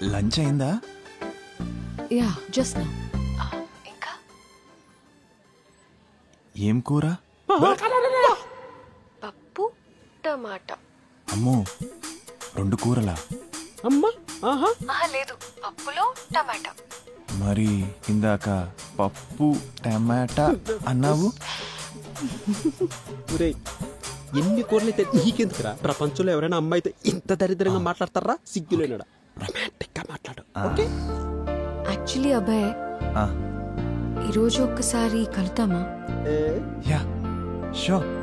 lunch అయిందా yeah just now ఇంకా ఏం కూర పప్పు టమాటా అమ్మో రెండు కూరలా అమ్మా ఆహా ఆహా లేదు పప్పులో టమాటా మరి ఇందాక పప్పు టమాటా అన్నావు ఒరేయ్ ఎన్ని కూరలైతే నీకెందుకురా ప్రపంచంలో ఎవరైనా అమ్మాయితో ఇంత దరిద్రంగా మాట్లాడతారా సిగ్గులేనాడా రొమాంటిక్ గా మాట్లాడు ఓకే యాక్చువల్లీ అబ్బాయ్ ఆ, ఈరోజు ఒక్కసారి కలుతామా ఏ, యా షో